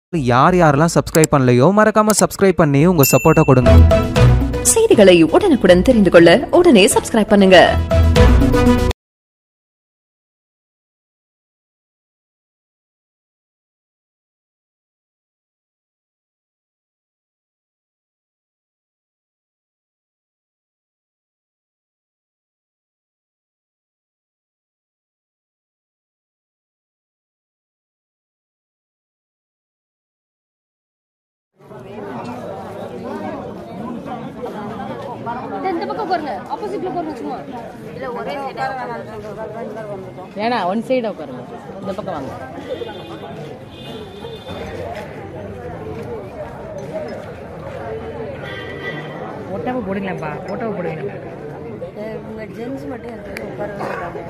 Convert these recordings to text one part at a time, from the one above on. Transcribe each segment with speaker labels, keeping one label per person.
Speaker 1: யார் யாரெல்லாம் சப்ஸ்கிரைப் பண்ணலையோ மறக்காம சப்ஸ்கிரைப் பண்ணி உங்க சப்போர்ட்டை கொடுங்க
Speaker 2: செய்திகளை உடனுக்குடன் தெரிந்து கொள்ள உடனே சப்ஸ்கிரைப் பண்ணுங்க
Speaker 3: இந்த பக்கம் உட்காருங்க ஆப்போசிட்ல உட்காருங்க சும்மா
Speaker 4: வேணா ஒன் சைடு உட்காருங்க இந்த பக்கம் வாங்க
Speaker 5: ஃபோட்டோவை போடுங்களேன்ப்பா ஃபோட்டோவை போடுவீங்க
Speaker 3: ஜென்ஸ் மட்டும் எனக்கு உட்கார சொல்றாங்க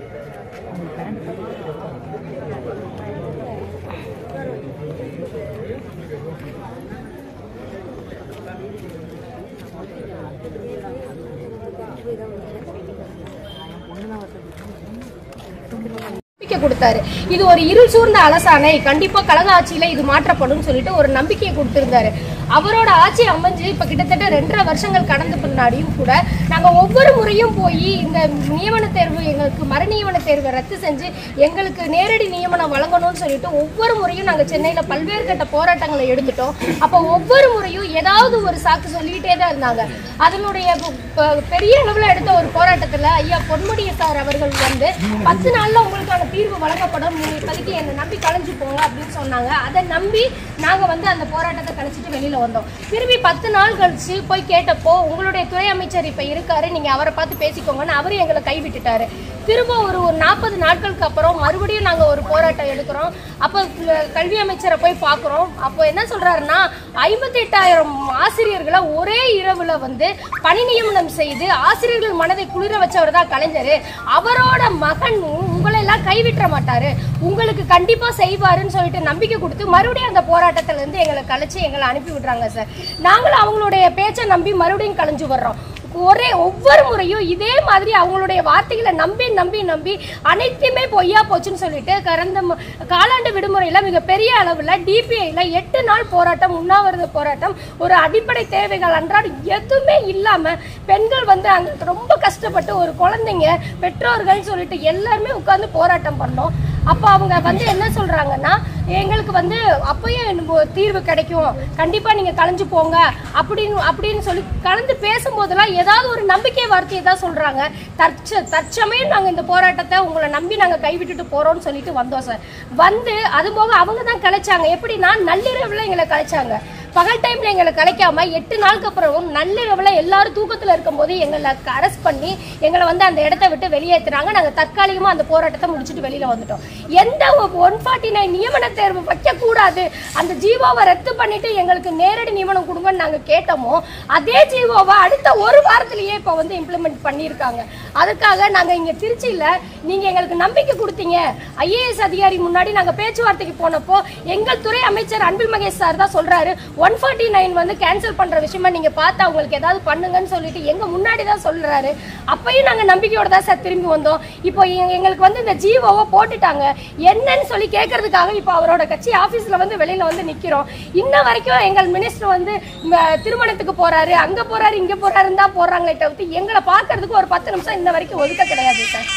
Speaker 3: நம்பிக்கை கொடுத்தாரு இது ஒரு இருள் சூழ்ந்த அரசாணை கண்டிப்பா கழக ஆட்சியில இது மாற்றப்படும் சொல்லிட்டு ஒரு நம்பிக்கையை கொடுத்திருந்தாரு அவரோட ஆட்சி அமைஞ்சு இப்ப கிட்டத்தட்ட ரெண்டரை வருஷங்கள் கடந்த பின்னாடியும் கூட நாங்க ஒவ்வொரு முறையும் போய் இந்த நியமன தேர்வு எங்களுக்கு மறு நியமன தேர்வை ரத்து செஞ்சு எங்களுக்கு நேரடி நியமனம் வழங்கணும்னு சொல்லிட்டு ஒவ்வொரு முறையும் நாங்க சென்னையில பல்வேறு கட்ட போராட்டங்களை எடுத்துட்டோம் அப்ப ஒவ்வொரு முறையும் ஏதாவது ஒரு சாக்கு சொல்லிட்டே தான் இருந்தாங்க அதனுடைய ப- ப- பெரிய அளவுல எடுத்த ஒரு போராட்டத்துல ஐயா பொன்முடிய சார் அவர்கள் வந்து பத்து நாள்ல உங்களுக்கான தீர்வு வழங்கப்படும் நீங்க இப்போதைக்கு என்னை நம்பி கலைஞ்சு போங்க அப்படின்னு சொன்னாங்க அதை நம்பி நாங்க வந்து அந்த போராட்டத்தை கழிச்சிட்டு வெளியில வந்தோம் திரும்பி பத்து நாள் கழிச்சு போய் கேட்டப்போ உங்களுடைய துறை அமைச்சர் இப்ப இருக்காரு நீங்க அவரை பார்த்து பேசிக்கோங்கன்னு அவரும் எங்களை கைவிட்டுட்டாரு திரும்ப ஒரு ஒரு நாற்பது நாட்களுக்கு அப்புறம் மறுபடியும் நாங்க ஒரு போராட்டம் எடுக்கிறோம் அப்போ க- கல்வி அமைச்சரை போய் பார்க்குறோம் அப்போ என்ன சொல்றாருன்னா ஐம்பத்தி எட்டாயிரம் ஆசிரியர்களை ஒரே இரவுல வந்து பணி நியமனம் செய்து ஆசிரியர்கள் மனதை குளிர வச்சவர் தான் கலைஞர் அவரோட மகன் உங்களை எல்லாம் கைவிட்டுற மாட்டாரு உங்களுக்கு கண்டிப்பா செய்வாருன்னு சொல்லிட்டு நம்பிக்கை கொடுத்து மறுபடியும் அந்த போராட்டத்துல இருந்து எங்களை கழிச்சு எங்களை அனுப்பி விடுறாங்க சார் நாங்களும் அவங்களுடைய பேச்சை நம்பி மறுபடியும் கலைஞ்சு வர்றோம் ஒரே ஒவ்வொரு முறையும் இதே மாதிரி அவங்களுடைய வார்த்தைகளை நம்பி நம்பி நம்பி அனைத்துமே பொய்யா போச்சுன்னு சொல்லிட்டு கடந்த ம- காலாண்டு விடுமுறையில மிகப்பெரிய அளவுல டிபிஐல எட்டு நாள் போராட்டம் உண்ணாவிரத போராட்டம் ஒரு அடிப்படை தேவைகள் அன்றாட எதுவுமே இல்லாம பெண்கள் வந்து அங்க ரொம்ப கஷ்டப்பட்டு ஒரு குழந்தைங்க பெற்றோர்கள் சொல்லிட்டு எல்லாருமே உட்கார்ந்து போராட்டம் பண்ணோம் அப்போ அவங்க வந்து என்ன சொல்றாங்கன்னா எங்களுக்கு வந்து அப்பயே நம்ம தீர்வு கிடைக்கும் கண்டிப்பா நீங்க கலைஞ்சு போங்க அப்படின்னு அப்படின்னு சொல்லி கலந்து பேசும்போதெல்லாம் ஏதாவது ஒரு நம்பிக்கை வார்த்தையை தான் சொல்றாங்க தற்ச தற்சமயம் நாங்க இந்த போராட்டத்தை உங்களை நம்பி நாங்க கைவிட்டுட்டு போறோம்னு சொல்லிட்டு வந்தோம் சார் வந்து அது போக அவங்க தான் கலைச்சாங்க எப்படின்னா நள்ளிரவுல எங்களை கலைச்சாங்க பகல் டைம்ல எங்களை கலைக்காம எட்டு நாளுக்கு அப்புறம் நள்ளிரவுல எல்லாரும் தூக்கத்துல இருக்கும்போது எங்களை அரெஸ்ட் பண்ணி எங்களை வந்து அந்த இடத்த விட்டு வெளியேத்துறாங்க நாங்க தற்காலிகமா அந்த போராட்டத்தை முடிச்சுட்டு வெளியில வந்துட்டோம் எந்த ஒன் ஃபார்ட்டி நைன் நியமன தேர்வு வைக்க கூடாது அந்த ஜீவோவை ரத்து பண்ணிட்டு எங்களுக்கு நேரடி நியமனம் கொடுங்கன்னு நாங்க கேட்டோமோ அதே ஜீவோவை அடுத்த ஒரு வாரத்திலேயே இப்ப வந்து இம்ப்ளிமெண்ட் பண்ணியிருக்காங்க அதுக்காக நாங்க இங்க திருச்சியில நீங்க எங்களுக்கு நம்பிக்கை கொடுத்தீங்க ஐஏஎஸ் அதிகாரி முன்னாடி நாங்க பேச்சுவார்த்தைக்கு போனப்போ எங்கள் துறை அமைச்சர் அன்பில் மகேஷ் சார் தான் சொல்றாரு ஒன் ஃபார்ட்டி நைன் வந்து கேன்சல் பண்ற விஷயமா நீங்க பார்த்து அவங்களுக்கு ஏதாவது பண்ணுங்கன்னு சொல்லிட்டு எங்க முன்னாடி தான் சொல்றாரு அப்பயும் நாங்க நம்பிக்கையோட தான் சார் திரும்பி வந்தோம் இப்போ எங்க- எங்களுக்கு வந்து இந்த ஜிஓவை போட்டுட்டாங்க என்னன்னு சொல்லி கேட்கறதுக்காக இப்போ அவரோட கட்சி ஆபீஸ்ல வந்து வெளியில வந்து நிக்கிறோம் இன்ன வரைக்கும் எங்கள் மினிஸ்டர் வந்து ம, திருமணத்துக்கு போறாரு அங்க போறாரு இங்க போறாருன்னு தான் போடுறாங்களே தவிர்த்து எங்களை பார்க்கறதுக்கு ஒரு பத்து நிமிஷம் இன்ன வரைக்கும் ஒதுக்க கிடையாது சார்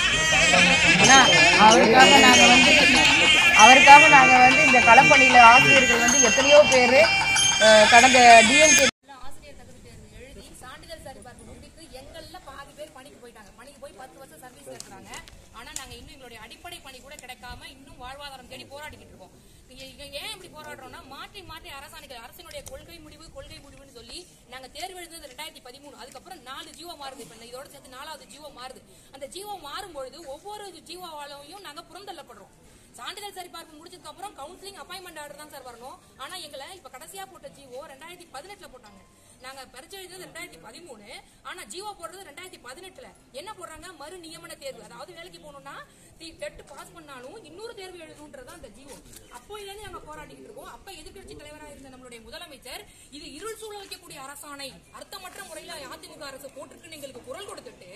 Speaker 5: ஆனா அவருக்காக நாங்க வந்து அவருக்காக நாங்க வந்து இந்த களப்பணியில ஆசிரியர்கள் வந்து எத்தனையோ பேர் கடந்த டிஎம்கே
Speaker 6: ஆசிரியர் தகுதி தேர்வு எழுதி சான்றிதழ் சரிபார்ப்பு முடித்து எங்கள்ல பாதி பேர் பணிக்கு போயிட்டாங்க பணிக்கு போய் பத்து வருஷம் சர்வீஸ் இருக்கிறாங்க ஆனா நாங்க இன்னும் எங்களுடைய அடிப்படை பணி கூட கிடைக்காம இன்னும் வாழ்வாதாரம் தேடி போராடிக்கிட்டு இருக்கோம் இங்க- இங்க ஏன் இப்படி போராடுறோம்னா மாற்றி மாற்றி அரசாணைகள் அரசினுடைய கொள்கை முடிவு கொள்கை முடிவுன்னு சொல்லி நாங்க தேர்வு எழுதுனது ரெண்டாயிரத்தி பதிமூணு அதுக்கப்புறம் நாலு ஜீவோ மாறுது இப்ப இதோட சேர்த்து நாலாவது ஜீவோ மாறுது அந்த ஜீவோ மாறும் பொழுது ஒவ்வொரு ஜீவோவாலையும் நாங்க புறந்தள்ளப்படுறோம் சான்றிதழ் சரிபார்ப்பு முடிச்சதுக்கு அப்புறம் கவுன்சிலிங் அப்பாயின்மெண்ட் ஆர்டர் தான் சார் வரணும் ஆனா எங்களை இப்ப கடைசியா போட்ட ஜிஓ ரெண்டாயிரத்தி பதினெட்டுல போட்டாங்க நாங்க பரிச்சை எழுதுறது ரெண்டாயிரத்தி பதிமூணு ஆனா ஜிஓ போடுறது ரெண்டாயிரத்தி பதினெட்டுல என்ன போடுறாங்க மறு நியமன தேர்வு அதாவது வேலைக்கு போகணும்னா டெட் பாஸ் பண்ணாலும் இன்னொரு தேர்வு எழுதணுன்றது அந்த ஜிஓ அப்போல இருந்து நாங்க போராடிக்கிட்டு இருக்கோம் அப்ப எதிர்க்கட்சி தலைவராக இருந்த நம்மளுடைய முதலமைச்சர் இது இருள் சூழ வைக்கக்கூடிய அரசாணை அர்த்தமற்ற முறையில அதிமுக அரசு போட்டிருக்குன்னு எங்களுக்கு குரல் கொடுத்துட்டு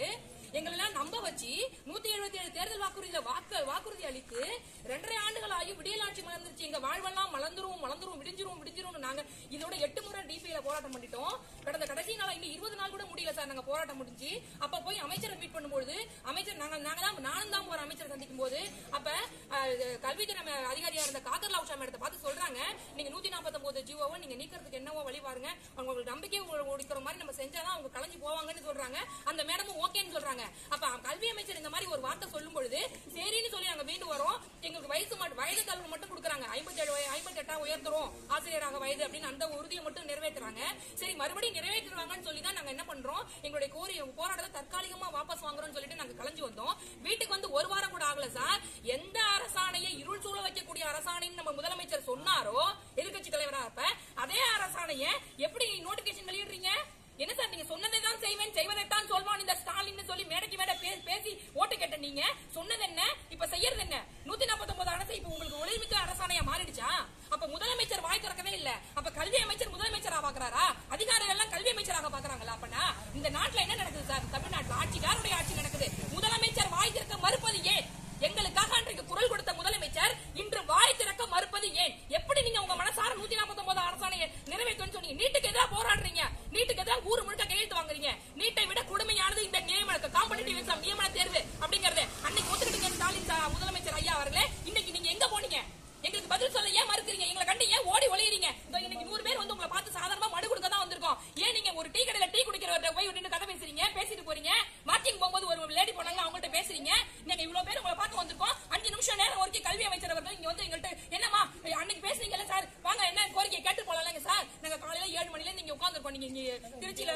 Speaker 6: எங்களெல்லாம் நம்ப வச்சு நூத்தி எழுபத்தி ஏழு தேர்தல் வாக்குறுதியில வாக்கு வாக்குறுதி அளித்து ரெண்டரை ஆண்டுகள் ஆகி விடியலாட்சி மலர்ந்துருச்சு எங்க வாழ்வெல்லாம் மலர்ந்துரும் மலர்ந்துரும் விடிஞ்சிரும் விடிஞ்சிரும் நாங்க இதோட எட்டு முறை டிபியில போராட்டம் பண்ணிட்டோம் கடந்த கடைசி நாள் இன்னும் இருபது நாள் கூட முடியல சார் நாங்க போராட்டம் முடிஞ்சு அப்ப போய் அமைச்சரை மீட் பண்ணும்போது அமைச்சர் நாங்க நாங்க தான் நானும் தான் போற அமைச்சரை சந்திக்கும் போது அப்ப அஹ், கல்வித்துறை ம- அதிகாரியா இருந்த காதர் லாவுஷா மேடத்தை பார்த்து சொல்றாங்க நீங்க நூத்தி நாற்பத்தொன்பது ஜிஓவை நீங்க நீக்கிறதுக்கு என்னவோ வழி பாருங்க அவங்களுக்கு நம்பிக்கை ஒடுக்கிற மாதிரி நம்ம செஞ்சாதான் அவங்க கலைஞ்சு போவாங்கன்னு சொல்றாங்க அந்த மேடமும் ஓகேன்னு சொல்றாங்க அப்ப கல்வி அமைச்சர் இந்த மாதிரி ஒரு வார்த்தை சொல்லும் பொழுது சரின்னு சொல்லி நாங்க மீண்டு வரோம் எங்களுக்கு வயசு மட்டும் வயது தளர்வு மட்டும் கொடுக்குறாங்க ஐம்பத்தி ஏழு ஐம்பத்தி எட்டா உயர்த்துறோம் ஆசிரியராக வயது அப்படின்னு அந்த உறுதியை மட்டும் நிறைவேற்றுறாங்க சரி மறுபடியும் நிறைவேற்றுவாங்கன்னு சொல்லி தான் நாங்க என்ன பண்றோம் எங்களுடைய கோரி போராட்டத்தை தற்காலிகமா வாபஸ் வாங்குறோம்னு சொல்லிட்டு நாங்க கலைஞ்சு வந்தோம் வீட்டுக்கு வந்து ஒரு வாரம் கூட ஆகல சார் எந்த அரசாணையை இருள் சூழ வைக்கக்கூடிய அரசாணைன்னு நம்ம முதலமைச்சர் சொன்னாரோ எதிர்க்கட்சி தலைவரா அப்ப அதே அரசாணையை எப்படி நோட்டிபிகேஷன் வெளியிடுறீங்க என்ன சார் நீங்க சொன்னதை தான் செய்வேன் செய்வதைத்தான் சொல்வான் இந்த ஸ்டாலின் சொல்லி மேடைக்கு மேடை பே- பேசி ஓட்டு கேட்ட நீங்க சொன்னது என்ன இப்ப செய்யறது என்ன நூத்தி நாற்பத்தி அரசு இப்ப உங்களுக்கு ஒளிமிக்க அரசாணையா மாறிடுச்சா அப்ப முதலமைச்சர் வாய் திறக்கவே இல்ல அப்ப கல்வி அமைச்சர் முதலமைச்சரா பாக்குறாரா அதிகாரிகள் எல்லாம் கல்வி அமைச்சராக பாக்குறாங்களா அப்பனா இந்த நாட்டுல என்ன நடக்குது சார் தமிழ்நாட்டுல ஆட்சிக்காருடைய ஆட்சி நடக்குது முதலமைச்சர் வாய் திறக்க மறுப்பது ஏன் எங்களுக்காக அன்றைக்கு குரல் கொடுத்த முதலமைச்சர் இன்று வாய் திறக்க மறுப்பது ஏன் எப்படி நீங்க உங்க மனசார நூத்தி நாற்பத்தி ஒன்பது அரசாணையை நிறைவேற்றுன்னு சொன்னீங்க நீட்டுக்கு எதிராக போராடுறீங்க நீட்டுக்கு எதிராக ஊர் முழுக்க கையெழுத்து வாங்குறீங்க நீட்டை விட கொடுமையானது இந்த நியமன காம்படிட்டிவ் எக்ஸாம் நியமன தேர்வு அப்படிங்கறது அன்னைக்கு ஒத்துக்கிட்டீங்க ஸ்டாலின் சா- முதலமைச்சர் ஐயா அவர்களே இன்னைக்கு நீங்க எங்க போனீங்க எங்களுக்கு பதில் சொல்ல ஏன் மறுக்கிறீங்க எங்களை கண்டு ஏன் ஓடி ஒளியறீங்க இதோ இன்னைக்கு நூறு பேர் வந்து உங்களை பார்த்து சாதாரணமா மடு கொடுக்க தான் வந்திருக்கோம் ஏன் நீங்க ஒரு டீ கடையில டீ குடிக்கிறவர்கிட்ட போய் நின்று கதை பேசுறீங்க பேசிட்டு போறீங்க மார்ச்சிங் போகும்போது ஒரு லேடி போனாங்க அவங்கள்ட்ட பேசுறீங்க நீங்க இவ்வளவு பேர் உங்களை பார்த்து வந்திருக்கோம் அஞ்சு நிமிஷம் நேரம் வரைக்கும் கல்வி அமைச்சர் அவர்கள் இங்க வந்து எங்கள்கிட்ட என்னமா அன்னைக்கு பேசுனீங்கல்ல சார் வாங்க என்ன கோரிக்கை கேட்டு போலாம்லங்க சார் நாங்க காலையில ஏழு மணில இருந்து இங்க உட்காந்துருக்கோம் நீங்க இங்க திருச்சியில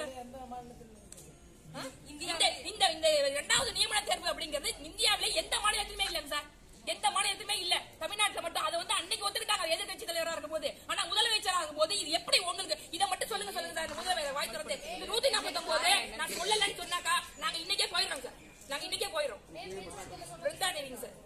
Speaker 6: ஆ? இந்த இந்த இந்த இரண்டாவது நியமன தேர்வு அப்படிங்கிறது இந்தியாவிலே எந்த மாநிலத்திலுமே இல்லைங்க சார் எந்த மாநிலத்திலுமே இல்ல தமிழ்நாட்டுல மட்டும் அதை வந்து அன்னைக்கு ஒத்துக்கிட்டாங்க எதிர்கட்சி தலைவரா இருக்கும் போது ஆனா முதலமைச்சர் ஆகும் போது இது எப்படி உங்களுக்கு இதை மட்டும் சொல்லுங்க சொல்லுங்க சார் முதலமைச்சர் வாய் திறந்து இந்த நூத்தி நாற்பத்தி ஒன்பது நான் சொல்லலன்னு சொன்னாக்கா நாங்க இன்னைக்கே போயிடுறோம் சார் நாங்க இன்னைக்கே போயிடுறோம் ரெண்டாம் தேதிங்க சார்